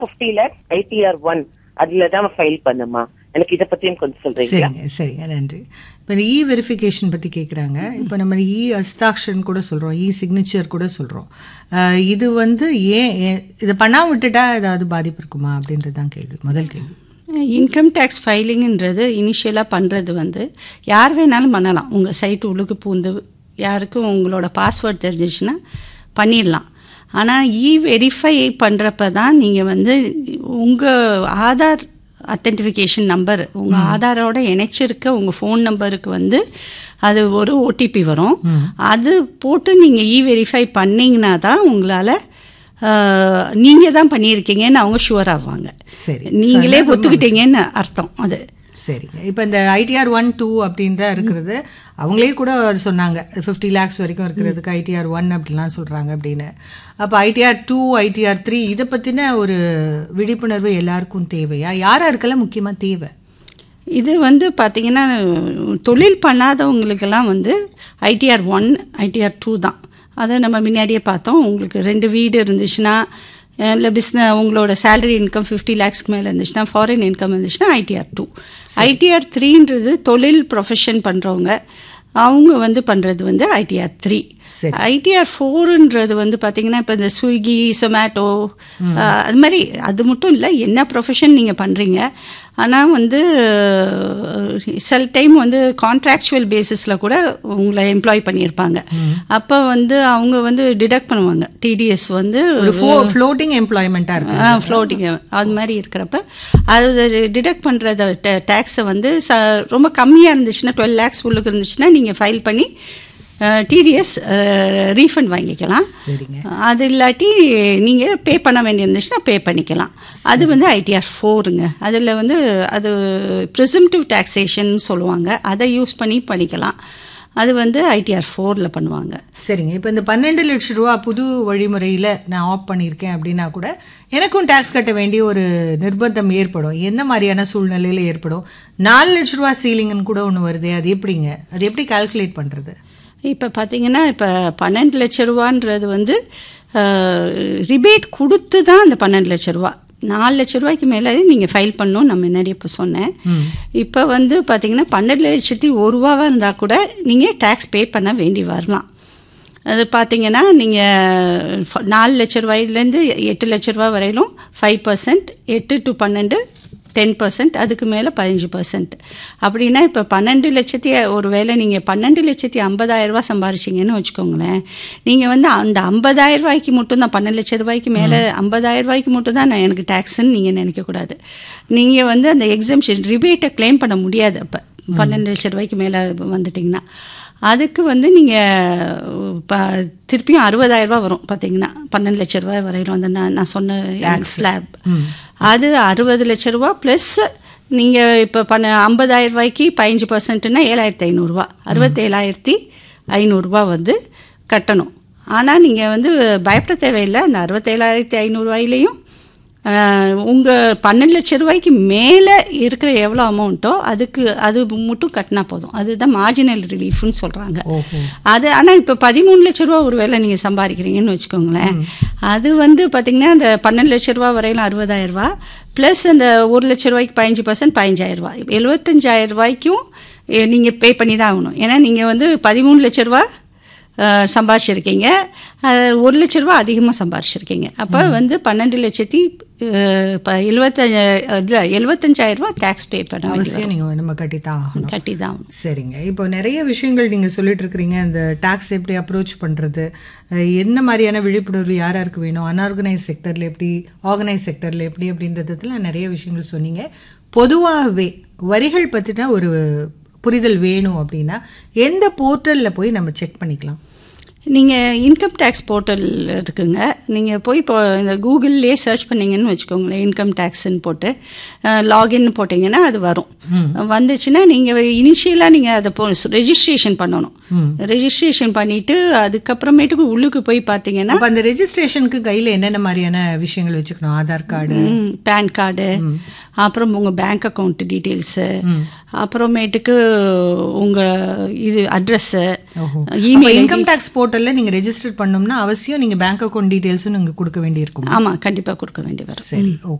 fifty lakhs ITR one அதுல தான் file பண்ணுமா எனக்கு இத பத்தியும் கொஞ்சம் சொல்றீங்களா சரிங்க சரிங்க நன்றி இப்போ இ வெரிஃபிகேஷன் பற்றி கேட்குறாங்க இப்போ நம்ம இ அஸ்தாக்ஷன் கூட சொல்கிறோம் இ சிக்னேச்சர் கூட சொல்கிறோம் இது வந்து ஏன் ஏன் இதை பண்ணாம விட்டுட்டா ஏதாவது பாதிப்பு இருக்குமா அப்படின்றது தான் கேள்வி முதல் கேள்வி இன்கம் டேக்ஸ் ஃபைலிங்ன்றது இனிஷியலாக பண்ணுறது வந்து யார் வேணாலும் பண்ணலாம் உங்கள் சைட்டு உள்ளுக்கு பூந்து யாருக்கும் உங்களோட பாஸ்வேர்ட் தெரிஞ்சிச்சுன்னா பண்ணிடலாம் ஆனால் இ வெரிஃபை பண்ணுறப்ப தான் நீங்கள் வந்து உங்கள் ஆதார் அத்தென்டிஃபிகேஷன் நம்பர் உங்கள் ஆதாரோட இணைச்சிருக்க உங்கள் ஃபோன் நம்பருக்கு வந்து அது ஒரு ஓடிபி வரும் அது போட்டு நீங்கள் இ வெரிஃபை பண்ணிங்கன்னா தான் உங்களால் நீங்கள் தான் பண்ணியிருக்கீங்கன்னு அவங்க ஷுவர் ஆவாங்க சரி நீங்களே ஒத்துக்கிட்டீங்கன்னு அர்த்தம் அது சரிங்க இப்போ இந்த ஐடிஆர் ஒன் டூ அப்படின்ற இருக்கிறது அவங்களே கூட சொன்னாங்க ஃபிஃப்டி லேக்ஸ் வரைக்கும் இருக்கிறதுக்கு ஐடிஆர் ஒன் அப்படிலாம் சொல்கிறாங்க அப்படின்னு அப்போ ஐடிஆர் டூ ஐடிஆர் த்ரீ இதை பற்றின ஒரு விழிப்புணர்வு எல்லாருக்கும் தேவையா யார் யாருக்கெல்லாம் முக்கியமாக தேவை இது வந்து பார்த்தீங்கன்னா தொழில் பண்ணாதவங்களுக்கெல்லாம் வந்து ஐடிஆர் ஒன் ஐடிஆர் டூ தான் அதை நம்ம முன்னாடியே பார்த்தோம் உங்களுக்கு ரெண்டு வீடு இருந்துச்சுன்னா இல்லை பிஸ்னஸ் உங்களோட சேலரி இன்கம் ஃபிஃப்டி லேக்ஸ்க்கு மேலே இருந்துச்சுன்னா ஃபாரின் இன்கம் இருந்துச்சுன்னா ஐடிஆர் டூ ஐடிஆர் த்ரீன்றது தொழில் ப்ரொஃபஷன் பண்ணுறவங்க அவங்க வந்து பண்ணுறது வந்து ஐடிஆர் த்ரீ ஐடிஆர் ஃபோருன்றது வந்து பார்த்தீங்கன்னா இப்போ இந்த ஸ்விக்கி சொமேட்டோ அது மாதிரி அது மட்டும் இல்லை என்ன ப்ரொஃபஷன் நீங்கள் பண்ணுறீங்க ஆனால் வந்து சில டைம் வந்து கான்ட்ராக்சுவல் பேசிஸில் கூட உங்களை எம்ப்ளாய் பண்ணியிருப்பாங்க அப்போ வந்து அவங்க வந்து டிடக்ட் பண்ணுவாங்க டிடிஎஸ் வந்து ஃப்ளோட்டிங் எம்ப்ளாய்மெண்ட்டாக இருக்கு ஃப்ளோட்டிங் அது மாதிரி இருக்கிறப்ப அது டிடக்ட் பண்ணுறத டேக்ஸை வந்து ச ரொம்ப கம்மியாக இருந்துச்சுன்னா டுவெல் லேக்ஸ் உள்ளுக்கு இருந்துச்சுன்னா நீங்கள் ஃபைல் பண்ணி டிடிஎஸ் ரீஃபண்ட் வாங்கிக்கலாம் அது இல்லாட்டி நீங்கள் பே பண்ண வேண்டியிருந்துச்சுன்னா பே பண்ணிக்கலாம் அது வந்து ஐடிஆர் ஃபோருங்க அதில் வந்து அது ப்ரிசம்டிவ் டாக்ஸேஷன் சொல்லுவாங்க அதை யூஸ் பண்ணி பண்ணிக்கலாம் அது வந்து ஐடிஆர் ஃபோரில் பண்ணுவாங்க சரிங்க இப்போ இந்த பன்னெண்டு லட்ச ரூபா புது வழிமுறையில் நான் ஆஃப் பண்ணியிருக்கேன் அப்படின்னா கூட எனக்கும் டேக்ஸ் கட்ட வேண்டிய ஒரு நிர்பந்தம் ஏற்படும் என்ன மாதிரியான சூழ்நிலையில் ஏற்படும் நாலு லட்ச ரூபா சீலிங்னு கூட ஒன்று வருது அது எப்படிங்க அது எப்படி கால்குலேட் பண்ணுறது இப்போ பார்த்தீங்கன்னா இப்போ பன்னெண்டு லட்ச ரூபான்றது வந்து ரிபேட் கொடுத்து தான் அந்த பன்னெண்டு லட்ச ரூபா நாலு லட்ச ரூபாய்க்கு மேலே நீங்கள் ஃபைல் பண்ணணும் நான் முன்னாடி இப்போ சொன்னேன் இப்போ வந்து பார்த்தீங்கன்னா பன்னெண்டு லட்சத்தி ஒரு ரூபாவாக இருந்தால் கூட நீங்கள் டேக்ஸ் பே பண்ண வேண்டி வரலாம் அது பார்த்தீங்கன்னா நீங்கள் நாலு லட்ச ரூபாயிலேருந்து எட்டு லட்ச ரூபா வரையிலும் ஃபைவ் பர்சன்ட் எட்டு டு பன்னெண்டு டென் பர்சன்ட் அதுக்கு மேலே பதினஞ்சு பர்சன்ட் அப்படின்னா இப்போ பன்னெண்டு லட்சத்தி ஒரு வேளை நீங்கள் பன்னெண்டு லட்சத்தி ஐம்பதாயிரரூபா சம்பாரிச்சிங்கன்னு வச்சுக்கோங்களேன் நீங்கள் வந்து அந்த ஐம்பதாயிரம் ரூபாய்க்கு மட்டும் தான் பன்னெண்டு லட்ச ரூபாய்க்கு மேலே ஐம்பதாயிரம் ரூபாய்க்கு மட்டும் தான் நான் எனக்கு டேக்ஸ்ன்னு நீங்கள் நினைக்கக்கூடாது நீங்கள் வந்து அந்த எக்ஸம்ஷன் ரிபேட்டை கிளைம் பண்ண முடியாது அப்போ பன்னெண்டு லட்ச ரூபாய்க்கு மேலே வந்துட்டிங்கன்னா அதுக்கு வந்து நீங்கள் இப்போ திருப்பியும் அறுபதாயிரரூபா வரும் பார்த்தீங்கன்னா பன்னெண்டு லட்ச ரூபாய் வரையிலும் அந்த நான் நான் சொன்ன ஸ்லாப் அது அறுபது லட்ச ரூபா ப்ளஸ் நீங்கள் இப்போ பண்ண ஐம்பதாயிரம் ரூபாய்க்கு பதினஞ்சு பர்சன்ட்னா ஏழாயிரத்தி ஐநூறுரூவா அறுபத்தேழாயிரத்தி ஐநூறுரூவா வந்து கட்டணும் ஆனால் நீங்கள் வந்து பயப்பட தேவையில்லை அந்த அறுபத்தேழாயிரத்தி ஐநூறுரூவாயிலையும் உங்கள் பன்னெண்டு லட்ச ரூபாய்க்கு மேலே இருக்கிற எவ்வளோ அமௌண்ட்டோ அதுக்கு அது மட்டும் கட்டினா போதும் அதுதான் மார்ஜினல் ரிலீஃப்னு சொல்கிறாங்க அது ஆனால் இப்போ பதிமூணு லட்ச ரூபா ஒரு வேளை நீங்கள் சம்பாதிக்கிறீங்கன்னு வச்சுக்கோங்களேன் அது வந்து பார்த்திங்கன்னா அந்த பன்னெண்டு லட்ச ரூபா வரையிலும் அறுபதாயிரம் ரூபா ப்ளஸ் அந்த ஒரு லட்ச ரூபாய்க்கு பதினஞ்சு பர்சன்ட் பதினஞ்சாயிரம் ரூபாய் எழுபத்தஞ்சாயிரம் ரூபாய்க்கும் நீங்கள் பே பண்ணி தான் ஆகணும் ஏன்னா நீங்கள் வந்து பதிமூணு லட்ச ரூபா சம்பாரிச்சிருக்கீங்க ஒரு லட்ச ரூபா அதிகமாக சம்பாரிச்சிருக்கீங்க அப்போ வந்து பன்னெண்டு லட்சத்தி எழுபத்தஞ்ச இல்லை எழுபத்தஞ்சாயிரம் ரூபா டேக்ஸ் பே பண்ண அவசியம் நீங்கள் நம்ம கட்டி தான் கட்டி தான் சரிங்க இப்போ நிறைய விஷயங்கள் நீங்கள் சொல்லிட்டு இருக்கிறீங்க இந்த டேக்ஸ் எப்படி அப்ரோச் பண்ணுறது எந்த மாதிரியான விழிப்புணர்வு யார் யாருக்கு வேணும் அன்ஆர்கனைஸ் செக்டரில் எப்படி ஆர்கனைஸ் செக்டரில் எப்படி அப்படின்றதுல நிறைய விஷயங்கள் சொன்னீங்க பொதுவாகவே வரிகள் பற்றின ஒரு புரிதல் வேணும் அப்படின்னா எந்த போர்ட்டலில் போய் நம்ம செக் பண்ணிக்கலாம் நீங்கள் இன்கம் டேக்ஸ் போர்ட்டல் இருக்குங்க நீங்கள் போய் இப்போ இந்த கூகுள்லேயே சர்ச் பண்ணிங்கன்னு வச்சுக்கோங்களேன் இன்கம் டேக்ஸ்ன்னு போட்டு லாகின் போட்டிங்கன்னா அது வரும் வந்துச்சுன்னா நீங்கள் இனிஷியலாக நீங்கள் அதை போ ரெஜிஸ்ட்ரேஷன் பண்ணணும் ரெஜிஸ்ட்ரேஷன் பண்ணிவிட்டு அதுக்கப்புறமேட்டுக்கு உள்ளுக்கு போய் பார்த்தீங்கன்னா அந்த ரெஜிஸ்ட்ரேஷனுக்கு கையில் என்னென்ன மாதிரியான விஷயங்கள் வச்சுக்கணும் ஆதார் கார்டு பேன் கார்டு அப்புறம் உங்கள் பேங்க் அக்கௌண்ட் டீட்டெயில்ஸு அப்புறமேட்டுக்கு உங்கள் இது அட்ரஸ்ஸு இமெயில் இன்கம் டேக்ஸ் போர்ட்டல்ல நீங்க ரெஜிஸ்டர் பண்ணோம்னா அவசியம் நீங்க பேங்க் அக்கௌண்ட் டீடைல்ஸும் நீங்க கொடுக்க வேண்டியிருக்கும் ஆமாம் கண்டிப்பாக கொடுக்க வேண்டி வரும் சரி